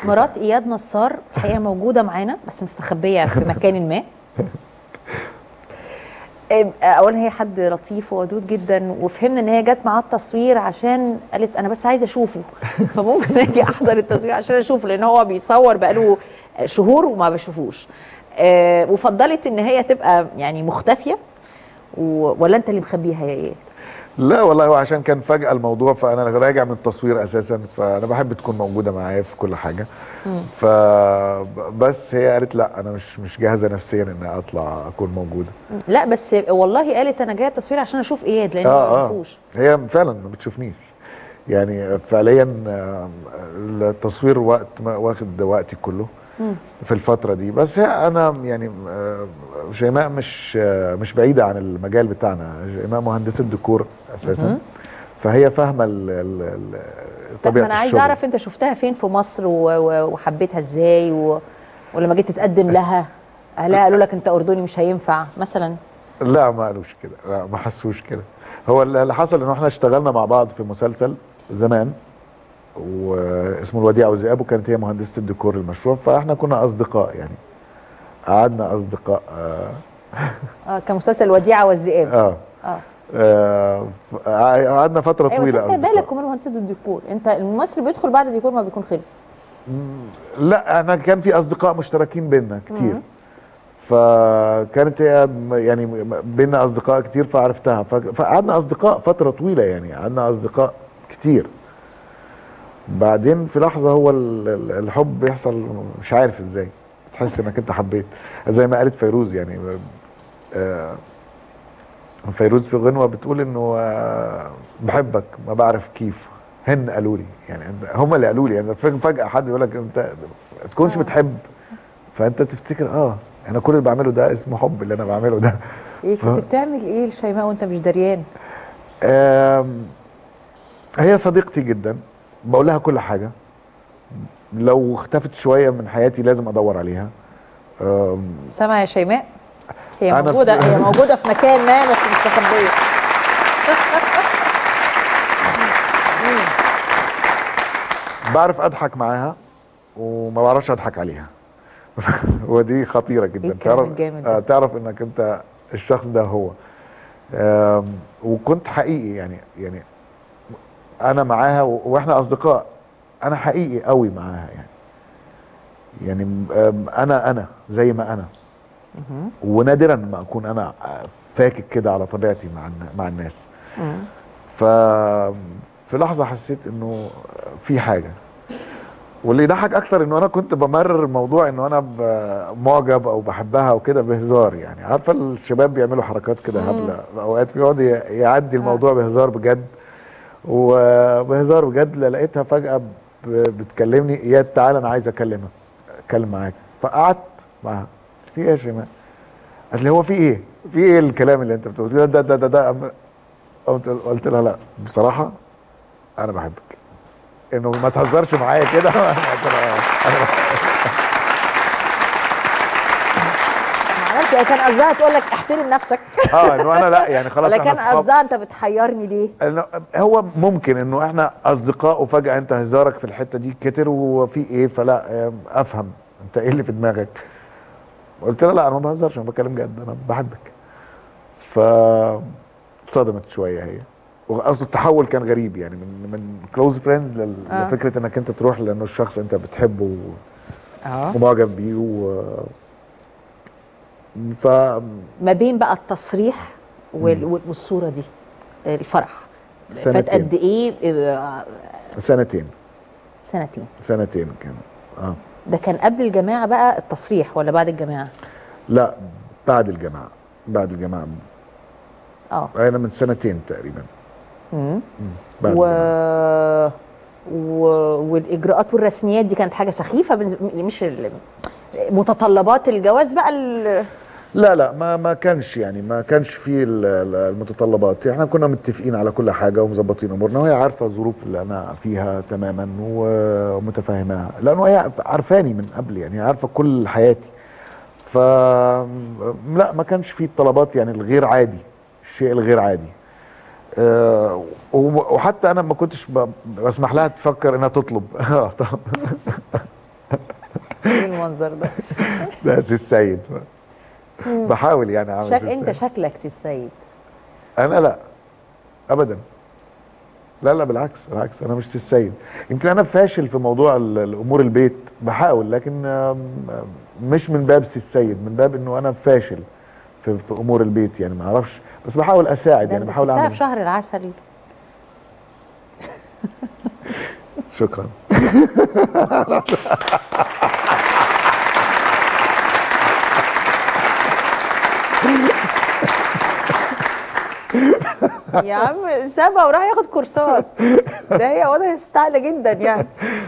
مرات اياد نصار الحقيقه موجوده معانا بس مستخبيه في مكان ما إيه، اولا هي حد لطيف وودود جدا وفهمنا ان هي جت معاه التصوير عشان قالت انا بس عايزه اشوفه فممكن اجي احضر التصوير عشان اشوفه لان هو بيصور بقاله شهور وما بشوفوش آه، وفضلت ان هي تبقى يعني مختفيه و- ولا انت اللي مخبيها يا اياد لا والله هو عشان كان فجأة الموضوع فأنا راجع من التصوير أساسا فأنا بحب تكون موجودة معايا في كل حاجة ف بس هي قالت لا أنا مش مش جاهزة نفسيا إن أطلع أكون موجودة لا بس والله قالت انا جايه التصوير عشان اشوف اياد لان ما بشوفوش هي فعلا ما بتشوفنيش يعني فعليا آه، التصوير وقت ما واخد وقتي كله مم. في الفترة دي بس هي أنا يعني آه، شيماء مش آه، مش بعيدة عن المجال بتاعنا شيماء مهندسة ديكور أساسا مهم. فهي فاهمة ال- ال- ال- طب طبيعة ما انا عايزه الشغل. اعرف انت شفتها فين في مصر و... و... وحبيتها ازاي و... ولما جيت تتقدم لها اهلها قالوا لك انت اردني مش هينفع مثلا لا ما قالوش كده لا ما حسوش كده هو اللي حصل انه احنا اشتغلنا مع بعض في مسلسل زمان واسمه الوديعة والذئاب وكانت هي مهندسة الديكور المشروع فاحنا كنا اصدقاء يعني قعدنا اصدقاء اه, اه كمسلسل الوديعه والذئاب آه. اه آه قعدنا فترة ايوه طويلة بس انت أصدقاء. مالك ومال مهندسه الديكور انت الممثل بيدخل بعد الديكور ما بيكون خلص لا انا كان في اصدقاء مشتركين بينا كتير مم. فكانت هي م- يعني م- بينا اصدقاء كتير فعرفتها ف- فقعدنا اصدقاء فتره طويله يعني قعدنا اصدقاء كتير بعدين في لحظه هو ال- ال- الحب بيحصل مش عارف ازاي تحس انك انت حبيت زي ما قالت فيروز يعني آه، فيروز في غنوه بتقول انه آه، بحبك ما بعرف كيف هن قالوا لي يعني هم اللي قالوا لي يعني فج- فجاه حد يقول لك انت ما تكونش آه. بتحب فانت تفتكر اه انا كل اللي بعمله ده اسمه حب اللي انا بعمله ده ايه ف- كنت بتعمل ايه لشيماء وانت مش دريان آم، هي صديقتي جدا بقول لها كل حاجه لو اختفت شويه من حياتي لازم ادور عليها آم، سامع يا شيماء هي أنا موجوده في- هي موجوده في مكان ما بس مستخبيه بعرف اضحك معاها وما بعرفش اضحك عليها ودي خطيره جدا إيه الكلام تعرف الجامد ده؟ آه تعرف انك انت الشخص ده هو آم، وكنت حقيقي يعني يعني انا معاها و- واحنا اصدقاء انا حقيقي قوي معاها يعني يعني آم، انا انا زي ما انا مهم. ونادرا ما اكون انا فاكك كده على طبيعتي مع الن- مع الناس مم. ف في لحظه حسيت انه في حاجه واللي يضحك اكتر انه انا كنت بمرر الموضوع انه انا ب- معجب او بحبها وكده بهزار يعني عارفه الشباب بيعملوا حركات كده مم. هبله اوقات بيقعد ي- يعدي الموضوع بهزار بجد وبهزار بجد لقيتها فجاه ب- بتكلمني اياد تعالى انا عايز اكلمك اتكلم معاك فقعدت معاها في ايه يا شيماء؟ قالت لي هو في ايه؟ في ايه الكلام اللي انت بتقوله ده ده ده ده, ده. قلت قلت لها لا بصراحه انا بحبك انه ما تهزرش معايا كده قلت لها أنا معرفش هي كان قصدها تقول لك احترم نفسك اه انه انا لا يعني خلاص ولا احنا كان اصحاب قصدها انت بتحيرني ليه إنه هو ممكن انه احنا اصدقاء وفجاه انت هزارك في الحته دي كتر وفي ايه فلا آه، افهم انت ايه اللي في دماغك قلت لها لا انا ما بهزرش انا بتكلم جد انا بحبك ف اتصدمت شويه هي واصل التحول كان غريب يعني من من كلوز فريندز آه. لفكره انك انت تروح لانه الشخص انت بتحبه و- اه ومعجب بيه و ف ما بين بقى التصريح وال- وال- والصوره دي الفرح فات سنتين. قد ايه آه، سنتين سنتين سنتين كان اه ده كان قبل الجماعه بقى التصريح ولا بعد الجماعه لا بعد الجامعه بعد الجامعه اه انا من سنتين تقريبا مم. مم. بعد و... الجامعة. و... والاجراءات والرسميات دي كانت حاجه سخيفه بالنسبة- مش ال... متطلبات الجواز بقى ال... لا لا ما ما كانش يعني ما كانش فيه ال- ال- المتطلبات احنا كنا متفقين على كل حاجه ومظبطين امورنا وهي عارفه الظروف اللي انا فيها تماما ومتفهماها لانه هي عارفاني من قبل يعني هي عارفه كل حياتي ف لا ما كانش فيه الطلبات يعني الغير عادي الشيء الغير عادي أه و- وحتى انا ما كنتش ب- بسمح لها تفكر انها تطلب ايه المنظر ده ده سي السيد بحاول يعني اعمل شك سي انت السيد. شكلك سي السيد انا لا ابدا لا لا بالعكس بالعكس انا مش سي السيد يمكن انا فاشل في موضوع ال- الامور البيت بحاول لكن آم، آم، مش من باب سي السيد من باب انه انا فاشل في, في امور البيت يعني ما اعرفش بس بحاول اساعد ده يعني انت بحاول سبتها اعمل في شهر العسل شكرا يا عم سابها وراح ياخد كورسات ده هي واضح استعلى جدا يعني